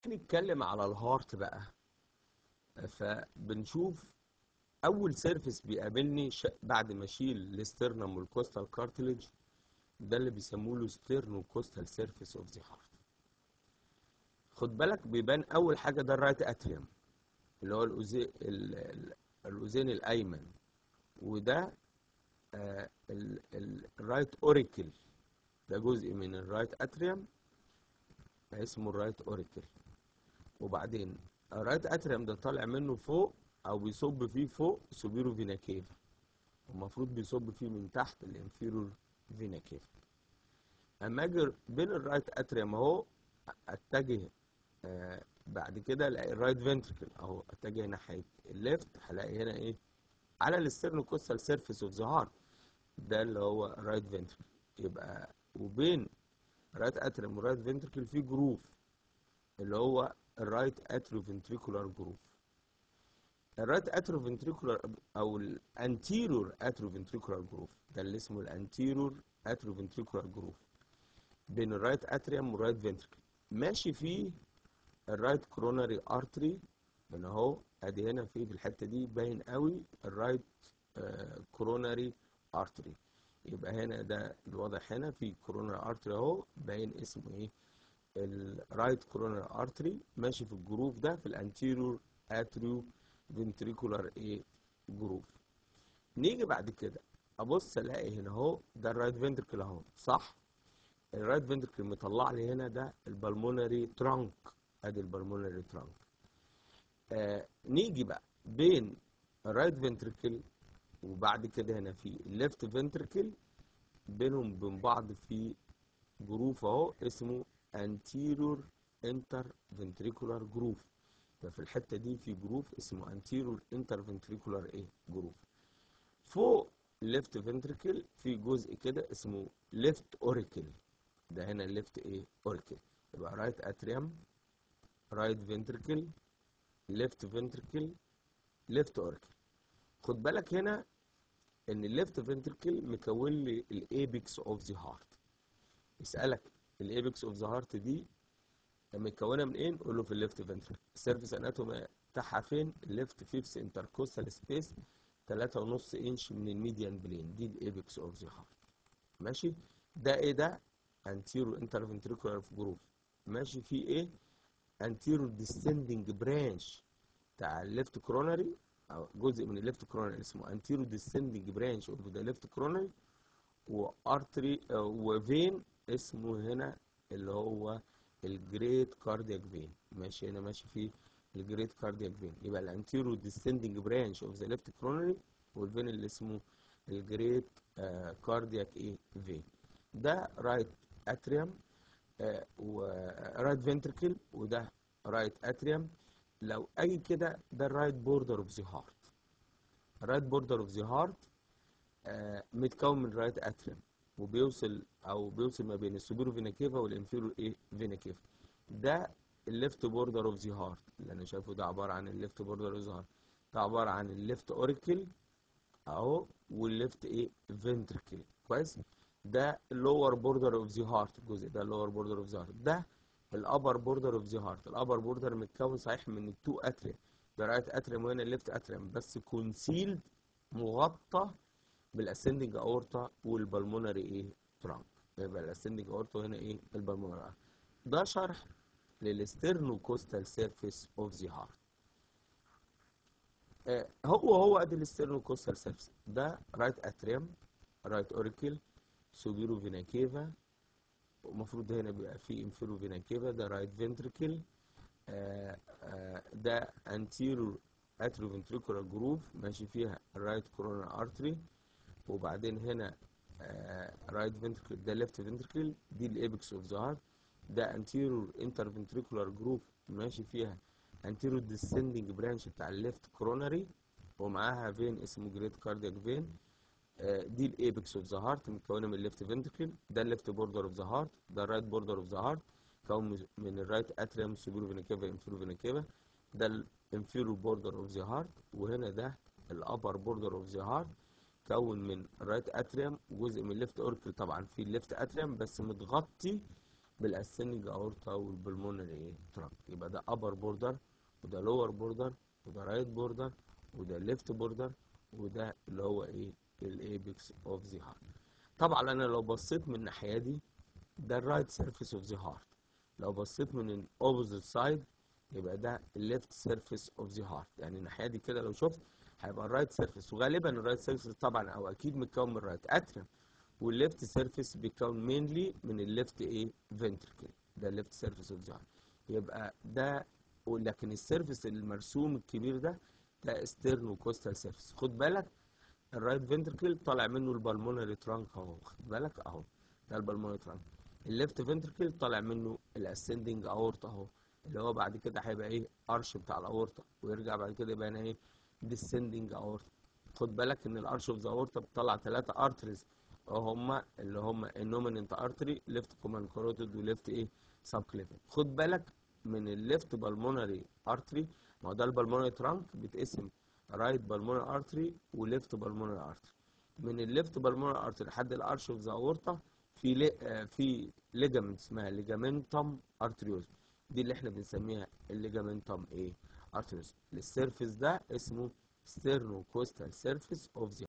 نتكلم على الهارت بقى فبنشوف اول سيرفيس بيقابلني ش... بعد ما اشيل الاسترنم والكوستال كارتليج ده اللي بيسموه له ستيرنو كوستال سيرفيس اوف ذا هارت خد بالك بيبان اول حاجه ده الرايت اتريوم اللي هو الأذين الأذين الايمن وده آه الرايت اوريكل ده جزء من الرايت اتريوم اسمه الرايت اوريكل وبعدين الرايت اتريوم ده طالع منه فوق او بيصب فيه فوق سوبيرو فينا كيفا المفروض بيصب فيه من تحت الانفيرور فينا كيفا اما اجي بين الرايت اتريوم اهو اتجه آه بعد كده الاقي الرايت فنتركل اهو اتجه ناحيه الليفت هلاقي هنا ايه على الاسترنوكوستال سيرفيس اوف ذا هارت ده اللي هو الرايت فنتركل يبقى وبين الرايت اتريوم والرايت فنتركل في جروف اللي هو الرايت اتريو فنتريكولار جروف الرايت اتريو فنتريكولار او الانتيرور اتريو فنتريكولار جروف ده اللي اسمه الانتيرور اتريو فنتريكولار جروف بين الرايت اتريوم والرايت فنتركل ماشي فيه الرايت كوروناري ارتري من اهو ادي هنا في في الحته دي باين قوي الرايت كوروناري ارتري يبقى هنا ده الواضح هنا في كوروناري ارتري اهو باين اسمه ايه الرايت كوروناري ارتري ماشي في الجروف ده في الانتيريور اتريو فنتريكولار ايه جروف نيجي بعد كده ابص الاقي هنا اهو ده الرايت فنتركل اهو صح الرايت فنتركل مطلع لي هنا ده البلمونري ترانك ادي البلمونري ترانك آه نيجي بقى بين الرايت فنتركل وبعد كده هنا في الليفت فنتركل بينهم وبين بعض في جروف اهو اسمه anterior interventricular جروف ففي الحته دي في جروف اسمه anterior interventricular ايه جروف فوق الليفت فنتركل في جزء كده اسمه ليفت اوريكل ده هنا الليفت ايه اوريكل يبقى رايت اتريوم رايت فنتركل ليفت فنتركل ليفت اوريكل خد بالك هنا ان الليفت فنتركل مكون لي الايبكس اوف ذا هارت يسالك الايبكس اوف ذا هارت دي متكونه من ايه نقول له في الليفت فنتركل السيرفيس اناتومي بتاعها فين الليفت فيفس انتركوستال سبيس 3.5 انش من الميديان بلين دي الايبكس اوف ذا هارت ماشي ده ايه ده انتيرو انترفنتريكولار جروف ماشي فيه ايه انتيرو ديسندنج برانش بتاع الليفت كرونري او جزء من الليفت كرونري اسمه انتيرو ديسندنج برانش اوف ذا ليفت كرونري وارتري وفين اسمه هنا اللي هو الجريت كاردياك فين ماشي هنا ماشي فيه الجريت كاردياك فين يبقى الانتيرو ديسندنج برانش اوف ذا ليفت كرونري والفين اللي اسمه الجريت كاردياك ايه فين ده رايت اتريوم ورايت فنتركل وده رايت اتريوم لو اجي كده ده الرايت بوردر اوف ذا هارت الرايت بوردر اوف ذا هارت متكون من رايت اتريوم وبيوصل او بيوصل ما بين السوبيرو فينا كيفا والانفيرو ايه فينا كيفا ده الليفت بوردر اوف ذا هارت اللي انا شايفه ده عباره عن الليفت بوردر اوف ذا هارت ده عباره عن الليفت اوريكل اهو والليفت ايه فنتركل كويس ده اللور بوردر اوف ذا هارت الجزء ده اللور بوردر اوف ذا هارت ده الابر بوردر اوف ذا هارت الابر بوردر متكون صحيح من التو اتريم ده رايت اتريم وهنا الليفت اتريم بس كونسيلد مغطى بالاسندنج اورتا والبلمونري ايه ترانك يبقى الاسندنج اورتا هنا ايه البلمونري ده شرح للسترنو كوستال سيرفيس اوف ذا هارت هو هو ادي السترنو كوستال سيرفيس ده رايت اتريم رايت اوريكل سوبيرو فينا كيفا المفروض هنا بيبقى فيه انفيرو فينا كيفا ده رايت فنتركل ده انتيرو اتريو فنتريكولار جروف ماشي فيها الرايت كورونا ارتري وبعدين هنا رايت فنتركل ده ليفت فنتركل دي الايبكس اوف ذا هارت ده انتيرو انترفنتريكولار جروف ماشي فيها انتيرو ديسندنج برانش بتاع الليفت كوروناري ومعاها فين اسمه جريت كاردياك فين دي الايبكس اوف ذا هارت متكونه من الليفت فنتركل ده الليفت بوردر اوف ذا هارت ده الرايت بوردر اوف ذا هارت مكون من الرايت اتريوم سوبيرو فينا كيفا انفيرو فينا كيفا ده الانفيرو بوردر اوف ذا هارت وهنا ده الابر بوردر اوف ذا هارت كون من الرايت اتريوم وجزء من الليفت اوركل طبعا في الليفت اتريوم بس متغطي بالاسندنج اورتا والبلمونري ايه تراك يبقى ده ابر بوردر وده لور بوردر وده رايت بوردر وده ليفت بوردر وده اللي هو ايه الايبكس اوف ذا هارت طبعا انا لو بصيت من الناحيه دي ده الرايت سيرفيس اوف ذا هارت لو بصيت من الاوبوزيت سايد يبقى ده الليفت سيرفيس اوف ذا هارت يعني الناحيه دي كده لو شفت هيبقى الرايت سيرفيس وغالبا الرايت سيرفيس طبعا او اكيد متكون من الرايت اتريم والليفت سيرفيس بيكون مينلي من الليفت ايه فنتركل ده الليفت سيرفيس اوف ذا هارت يبقى ده لكن السيرفيس المرسوم الكبير ده ده استرنو كوستال سيرفيس خد بالك الرايت فنتركل طالع منه البلمونري ترانك اهو خد بالك اهو ده البلمونري ترانك الليفت فنتركل طالع منه الاسندنج اورتا اهو اللي هو بعد كده هيبقى ايه ارش بتاع الاورتا ويرجع بعد كده يبقى هنا ايه ديسندنج اورتا خد بالك ان الارش اوف ذا اورتا بتطلع ثلاثه ارتريز هما اللي هما النوميننت ارتري ليفت كومان كاروتيد وليفت ايه سب كليفن خد بالك من الليفت بالمونري ارتري ما هو ده البلمونري ترانك بيتقسم رايت بالمونري ارتري وليفت بالمونري ارتري من الليفت بالمونري ارتري لحد الارش اوف ذا اورتا في لي آه في ليجامنت اسمها ليجامنتم ارتريوز دي اللي احنا بنسميها الليجامنتم ايه ارتريوز السيرفيس ده اسمه ستيرنو كوستال سيرفيس اوف ذا